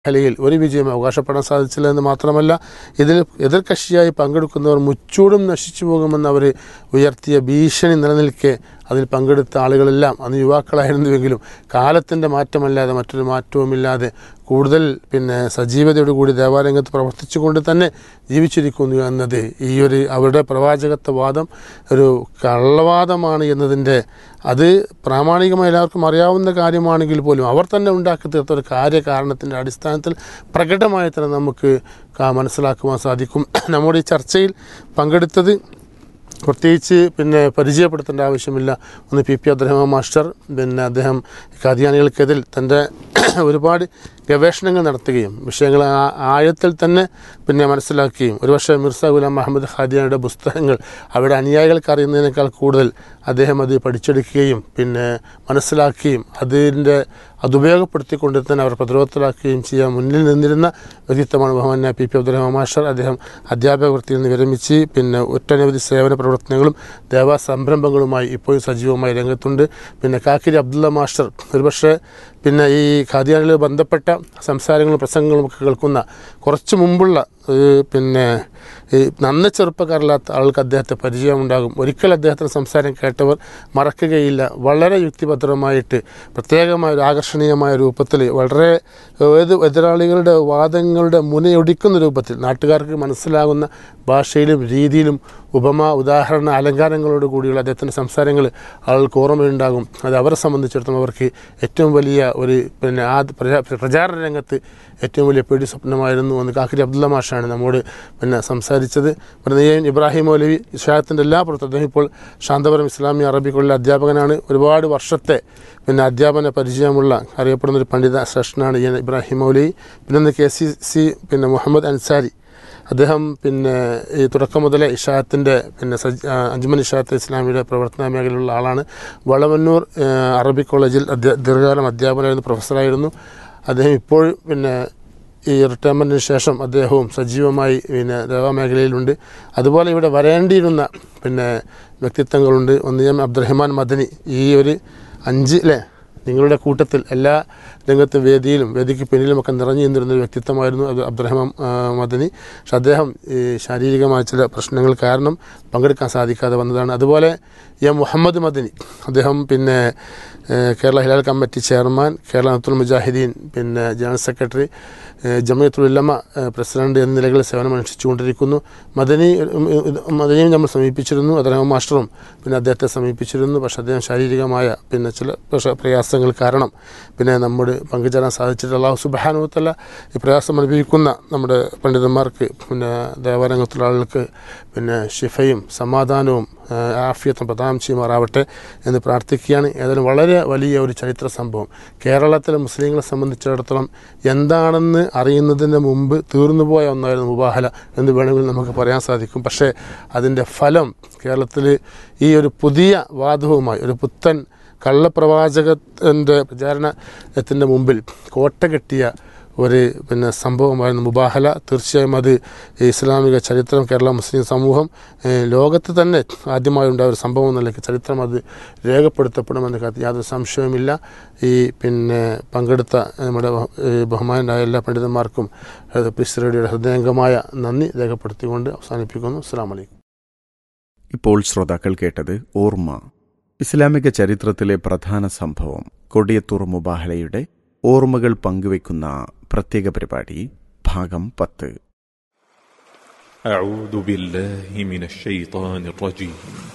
മേഖലയിൽ ഒരു വിജയം അവകാശപ്പെടാൻ സാധിച്ചില്ല എന്ന് മാത്രമല്ല ഇതിൽ എതിർകക്ഷിയായി പങ്കെടുക്കുന്നവർ മുച്ചൂടും നശിച്ചു പോകുമെന്ന് അവർ ഉയർത്തിയ ഭീഷണി നിലനിൽക്കെ അതിൽ പങ്കെടുത്ത ആളുകളെല്ലാം അന്ന് യുവാക്കളായിരുന്നുവെങ്കിലും കാലത്തിൻ്റെ മാറ്റമല്ലാതെ മറ്റൊരു മാറ്റവുമില്ലാതെ കൂടുതൽ പിന്നെ സജീവതയോടുകൂടി ദേവാലയത്ത് പ്രവർത്തിച്ചുകൊണ്ട് തന്നെ ജീവിച്ചിരിക്കുന്നു എന്നത് ഈ ഒരു അവരുടെ പ്രവാചകത്വ വാദം ഒരു കള്ളവാദമാണ് എന്നതിൻ്റെ അത് പ്രാമാണികമായി എല്ലാവർക്കും അറിയാവുന്ന കാര്യമാണെങ്കിൽ പോലും അവർ തന്നെ ഉണ്ടാക്കി തീർത്ത ഒരു കാര്യകാരണത്തിൻ്റെ അടിസ്ഥാനത്തിൽ പ്രകടമായി തന്നെ നമുക്ക് കാ- മനസ്സിലാക്കുവാൻ സാധിക്കും നമ്മുടെ ഈ ചർച്ചയിൽ പങ്കെടുത്തത് പ്രത്യേകിച്ച് പിന്നെ പരിചയപ്പെടുത്തേണ്ട ആവശ്യമില്ല ഒന്ന് പി പി അബ്ദുറഹ്മാൻ മാസ്റ്റർ പിന്നെ അദ്ദേഹം ഖാദിയാനികൾക്കെതിൽ തൻ്റെ ഒരുപാട് ഗവേഷണങ്ങൾ നടത്തുകയും വിഷയങ്ങൾ ആ- ആഴത്തിൽ തന്നെ പിന്നെ മനസ്സിലാക്കുകയും ഒരുപക്ഷെ മിർസ ഗുലാം മുഹമ്മദ് ഖാദിയാനിയുടെ പുസ്തകങ്ങൾ അവരുടെ അനുയായികൾക്ക് അറിയുന്നതിനേക്കാൾ കൂടുതൽ അദ്ദേഹം അത് പഠിച്ചെടുക്കുകയും പിന്നെ മനസ്സിലാക്കുകയും അതിൻ്റെ അതുപയോഗപ്പെടുത്തിക്കൊണ്ട് തന്നെ അവർ പ്രതിരോധത്തിലാക്കുകയും ചെയ്യാൻ മുന്നിൽ നിന്നിരുന്ന വ്യക്തിത്വമാണ് ബഹുമാന പി പി അബ്ദുറഹ്മാൻ മാസ്റ്റർ അദ്ദേഹം അധ്യാപക വൃത്തിയിൽ നിന്ന് വിരമിച്ച് പിന്നെ ഒട്ടനവധി സേവന പ്രവർത്തനങ്ങളും ദേവാ സംരംഭങ്ങളുമായി ഇപ്പോഴും സജീവമായി രംഗത്തുണ്ട് പിന്നെ കാക്കിരി അബ്ദുള്ള മാസ്റ്റർ ഒരുപക്ഷെ പിന്നെ ഈ ഖാദിയാനിൽ ബന്ധപ്പെട്ട സംസാരങ്ങളും പ്രസംഗങ്ങളും ഒക്കെ കേൾക്കുന്ന കുറച്ച് മുമ്പുള്ള ഏഹ്, പിന്നെ ഈ നന്ന ചെറുപ്പക്കാരില്ലാത്ത ആൾക്ക് അദ്ദേഹത്തെ പരിചയമുണ്ടാകും ഒരിക്കൽ അദ്ദേഹത്തിൻ്റെ സംസാരം കേട്ടവർ മറക്കുകയില്ല വളരെ യുക്തിഭദ്രമായിട്ട് പ്രത്യേകമായ ഒരു ആകർഷണീയമായ രൂപത്തിൽ വളരെ ഏത് എതിരാളികളുടെ വാദങ്ങളുടെ മുനയൊടിക്കുന്ന രൂപത്തിൽ നാട്ടുകാർക്ക് മനസ്സിലാകുന്ന ഭാഷയിലും രീതിയിലും ഉപമ ഉദാഹരണ അലങ്കാരങ്ങളോട് കൂടിയുള്ള അദ്ദേഹത്തിൻ്റെ സംസാരങ്ങൾ ആൾക്ക് ഓർമ്മയുണ്ടാകും അത് അവരെ സംബന്ധിച്ചിടത്തോളം അവർക്ക് ഏറ്റവും വലിയ ഒരു പിന്നെ ആ പ്രചാ- പ്രചാരണ രംഗത്ത് ഏറ്റവും വലിയ പേടി സ്വപ്നമായിരുന്നു എന്ന് കാക്കിരി അബ്ദുള്ള മാഷാണ് നമ്മോട് പിന്നെ സംസാരിച്ചത് പിന്നെ നെയ്യൻ ഇബ്രാഹിം മൗലവി ഇഷായത്തിൻ്റെ എല്ലാ പ്രവർത്തനം അദ്ദേഹം ഇപ്പോൾ ശാന്തപുരം ഇസ്ലാമി അറബി കോളേജിലെ അധ്യാപകനാണ് ഒരുപാട് വർഷത്തെ പിന്നെ അധ്യാപന പരിചയമുള്ള അറിയപ്പെടുന്ന ഒരു പണ്ഡിത ശ്രേഷ്ഠനാണ് ഈ ഇബ്രാഹിം മൗലവി പിന്നെ ഒന്ന് കെ സി സി പിന്നെ മുഹമ്മദ് അൻസാരി അദ്ദേഹം പിന്നെ ഈ തുടക്കം മുതലേ ഇഷായത്തിൻ്റെ പിന്നെ സജ് ആ, അജ്മൻ ഇഷായത്ത് ഇസ്ലാമിയുടെ പ്രവർത്തന മേഖലയിലുള്ള ആളാണ് വളവന്നൂർ ആ, അറബി കോളേജിൽ അധ്യ ദീർഘകാലം അധ്യാപകനായിരുന്നു പ്രൊഫസറായിരുന്നു അദ്ദേഹം ഇപ്പോൾ പിന്നെ ഈ റിട്ടയർമെൻറ്റിന് ശേഷം അദ്ദേഹവും സജീവമായി പിന്നെ ദേവാമേഖലയിലുണ്ട് അതുപോലെ ഇവിടെ വരേണ്ടിയിരുന്ന പിന്നെ വ്യക്തിത്വങ്ങളുണ്ട് ഒന്ന് ഞാൻ അബ്ദുറഹ്മാൻ മദനി ഈ ഒരു അഞ്ച് അല്ലേ നിങ്ങളുടെ കൂട്ടത്തിൽ എല്ലാ രംഗത്തും വേദിയിലും വേദിക്ക് പിന്നിലുമൊക്കെ നിറഞ്ഞു നിന്നിരുന്ന ഒരു വ്യക്തിത്വമായിരുന്നു അത് അബ്ദുറഹ്മാൻ ആ, മദനി പക്ഷെ അദ്ദേഹം ഈ ശാരീരികമായ ചില പ്രശ്നങ്ങൾ കാരണം പങ്കെടുക്കാൻ സാധിക്കാതെ വന്നതാണ് അതുപോലെ എം മുഹമ്മദ് മദനി അദ്ദേഹം പിന്നെ ഏഹ്, കേരള ഹിലാൽ കമ്മിറ്റി ചെയർമാൻ കേരള നത്തുൽ മുജാഹിദീൻ പിന്നെ ജനറൽ സെക്രട്ടറി ഏഹ്, ജമിയത്തുൽ ഉലമ ഏഹ്, പ്രസിഡന്റ് എന്ന നിലകളിൽ സേവനമനുഷ്ഠിച്ചുകൊണ്ടിരിക്കുന്നു മദനി ഉം, ഇത് മദനിയും നമ്മൾ സമീപിച്ചിരുന്നു അദ്ദേഹം മാസ്റ്ററും പിന്നെ അദ്ദേഹത്തെ സമീപിച്ചിരുന്നു പക്ഷേ അദ്ദേഹം ശാരീരികമായ പിന്നെ ചില പ്രശ- പ്രയാസങ്ങൾ കാരണം പിന്നെ നമ്മുടെ പങ്കുചേരാൻ സാധിച്ചിട്ട് അള്ളാഹു സുബാനുത്തല്ല ഈ പ്രയാസം അനുഭവിക്കുന്ന നമ്മുടെ പണ്ഡിതന്മാർക്ക് പിന്നെ ദേവാലയത്തിലുള്ള ആളുകൾക്ക് പിന്നെ ഷിഫയും സമാധാനവും ആ, ആഫിയത്തും പ്രദാനം ചെയ്യുമാറാവട്ടെ എന്ന് പ്രാർത്ഥിക്കുകയാണ് ഏതായാലും വളരെ വലിയ ഒരു ചരിത്ര സംഭവം കേരളത്തിലെ മുസ്ലിങ്ങളെ സംബന്ധിച്ചിടത്തോളം എന്താണെന്ന് അറിയുന്നതിന് മുമ്പ് തീർന്നുപോയ ഒന്നായിരുന്നു മുബാഹല എന്ന് വേണമെങ്കിൽ നമുക്ക് പറയാൻ സാധിക്കും പക്ഷേ അതിൻ്റെ ഫലം കേരളത്തിൽ ഈ ഒരു പുതിയ വാദവുമായി ഒരു പുത്തൻ കള്ളപ്രവാചകത്തിൻ്റെ പ്രചാരണത്തിൻ്റെ മുമ്പിൽ കോട്ട കെട്ടിയ ഒരു പിന്നെ സംഭവമായിരുന്നു മുബാഹല തീർച്ചയായും അത് ഇസ്ലാമിക ചരിത്രം കേരള മുസ്ലിം സമൂഹം ഏഹ്, ലോകത്ത് തന്നെ ആദ്യമായി ഉണ്ടായ ഒരു സംഭവം എന്നല്ല ചരിത്രം അത് രേഖപ്പെടുത്തപ്പെടുമെന്ന കാര്യത്തിൽ യാതൊരു സംശയവുമില്ല ഈ പിന്നെ പങ്കെടുത്ത നമ്മുടെ ഏഹ്, ബഹുമാനായ എല്ലാ പണ്ഡിതന്മാർക്കും പിസ് റേഡിയോയുടെ ഹൃദയംഗമായ നന്ദി രേഖപ്പെടുത്തിക്കൊണ്ട് അവസാനിപ്പിക്കുന്നു അസ്സാം വലൈക്കും ഇപ്പോൾ ശ്രോതാക്കൾ കേട്ടത് ഓർമ്മ ഇസ്ലാമിക ചരിത്രത്തിലെ പ്രധാന സംഭവം കൊടിയത്തൂർ മുബാഹലയുടെ ഓർമ്മകൾ പങ്കുവെക്കുന്ന പ്രത്യേക പരിപാടി ഭാഗം പത്ത് أعوذ بالله من الشيطان الرجيم